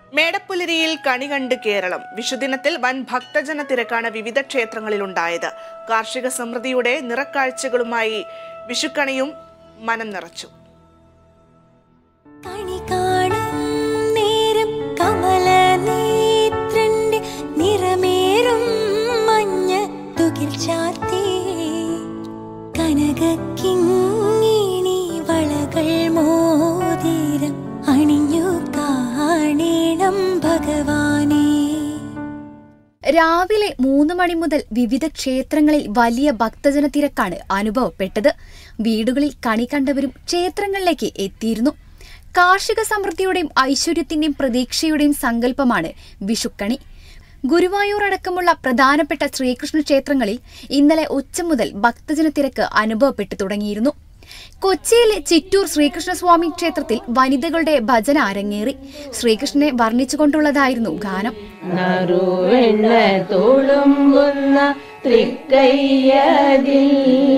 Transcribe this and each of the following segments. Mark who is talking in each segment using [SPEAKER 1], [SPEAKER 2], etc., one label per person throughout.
[SPEAKER 1] മേടപ്പുലരിയിൽ കണി കണ്ട് കേരളം വിഷുദിനത്തിൽ വൻ ഭക്തജന തിരക്കാണ് വിവിധ ക്ഷേത്രങ്ങളിലുണ്ടായത് കാർഷിക സമൃദ്ധിയുടെ നിറക്കാഴ്ചകളുമായി വിഷുക്കണിയും മനം നിറച്ചു
[SPEAKER 2] കണി കാണും നേരം കമലനേത്രന്റെ നിറമേറും മഞ്ഞ തുകിൽ ചാർത്തി കനകക്കിങ്ങിണി വളകൾ മോതിരം അണിഞ്ഞു കാണേണം ഭഗവാനേ
[SPEAKER 3] രാവിലെ മൂന്ന് മണി മുതൽ വിവിധ ക്ഷേത്രങ്ങളിൽ വലിയ ഭക്തജന തിരക്കാണ് അനുഭവപ്പെട്ടത് വീടുകളിൽ കണി കണ്ടവരും ക്ഷേത്രങ്ങളിലേക്ക് എത്തിയിരുന്നു കാർഷിക സമൃദ്ധിയുടെയും ഐശ്വര്യത്തിന്റെയും പ്രതീക്ഷയുടെയും സങ്കല്പമാണ് വിഷുക്കണി ഗുരുവായൂർ അടക്കമുള്ള പ്രധാനപ്പെട്ട ശ്രീകൃഷ്ണ ക്ഷേത്രങ്ങളിൽ ഇന്നലെ ഉച്ച മുതൽ ഭക്തജന തിരക്ക് അനുഭവപ്പെട്ടു തുടങ്ങിയിരുന്നു കൊച്ചിയിലെ ചിറ്റൂർ ശ്രീകൃഷ്ണസ്വാമി ക്ഷേത്രത്തിൽ വനിതകളുടെ ഭജന അരങ്ങേറി ശ്രീകൃഷ്ണനെ വർണ്ണിച്ചുകൊണ്ടുള്ളതായിരുന്നു ഗാനം
[SPEAKER 4] നറുവെണ്ണ തുളുമ്പുന്ന തൃക്കയ്യതിൽ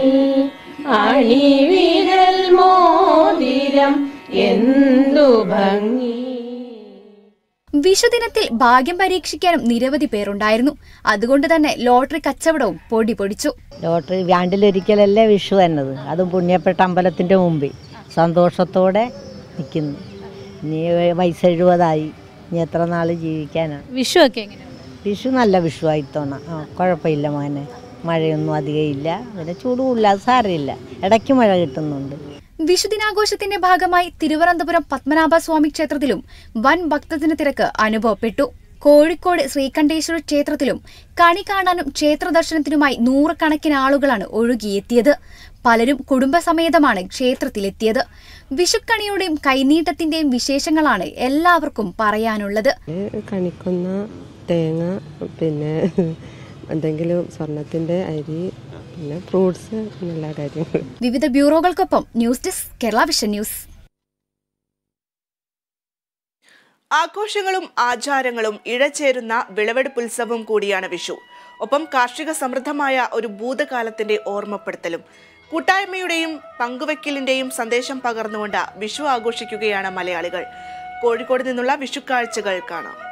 [SPEAKER 4] അണിവിരൽ മോതിരം എന്തു ഭംഗി
[SPEAKER 3] വിഷുദിനത്തിൽ ഭാഗ്യം പരീക്ഷിക്കാനും നിരവധി പേരുണ്ടായിരുന്നു അതുകൊണ്ട് തന്നെ ലോട്ടറി കച്ചവടവും പൊടി പൊടിച്ചു
[SPEAKER 5] ലോട്ടറി ആണ്ടിലൊരിക്കലല്ലേ വിഷു എന്നത് അതും പുണ്യപ്പെട്ട അമ്പലത്തിൻ്റെ മുമ്പിൽ സന്തോഷത്തോടെ നിൽക്കുന്നു ഇനി വയസ്സ് എഴുപതായി ഇനി എത്ര നാൾ ജീവിക്കാനാണ്
[SPEAKER 6] വിഷു ഒക്കെ എങ്ങനെ
[SPEAKER 5] വിഷു നല്ല വിഷുവായി തോണ ആ കുഴപ്പമില്ല മോനെ മഴയൊന്നും അധികം ഇല്ല പിന്നെ ചൂടുമില്ല അത് സാരമില്ല ഇടയ്ക്ക് മഴ കിട്ടുന്നുണ്ട്
[SPEAKER 3] വിഷുദിനാഘോഷത്തിന്റെ ഭാഗമായി തിരുവനന്തപുരം പത്മനാഭ സ്വാമി ക്ഷേത്രത്തിലും വൻ ഭക്തജന തിരക്ക് അനുഭവപ്പെട്ടു കോഴിക്കോട് ശ്രീകണ്ഠേശ്വര ക്ഷേത്രത്തിലും കണി കാണാനും ക്ഷേത്ര ദർശനത്തിനുമായി നൂറുകണക്കിന് ആളുകളാണ് ഒഴുകിയെത്തിയത് പലരും കുടുംബസമേതമാണ് ക്ഷേത്രത്തിലെത്തിയത് വിഷുക്കണിയുടെയും കൈനീട്ടത്തിന്റെയും വിശേഷങ്ങളാണ് എല്ലാവർക്കും പറയാനുള്ളത്
[SPEAKER 7] കണിക്കൊന്ന തേങ്ങ പിന്നെ എന്തെങ്കിലും സ്വർണത്തിൻ്റെ അരി പിന്നെ ഫ്രൂട്ട്സ് എല്ലാ കാര്യങ്ങളും
[SPEAKER 3] വിവിധ ബ്യൂറോകൾക്കൊപ്പം news desk Kerala vision news
[SPEAKER 1] ആഘോഷങ്ങളും ആചാരങ്ങളും ഇഴചേരുന്ന വിളവെടുപ്പുത്സവം കൂടിയാണ് വിഷു ഒപ്പം കാർഷിക സമൃദ്ധമായ ഒരു ഭൂതകാലത്തിന്റെ ഓർമ്മപ്പെടുത്തലും കൂട്ടായ്മയുടെയും പങ്കുവയ്ക്കലിന്റെയും സന്ദേശം പകർന്നുകൊണ്ട് വിഷു ആഘോഷിക്കുകയാണ് മലയാളികൾ കോഴിക്കോട് നിന്നുള്ള വിഷുക്കാഴ്ചകൾ കാണാം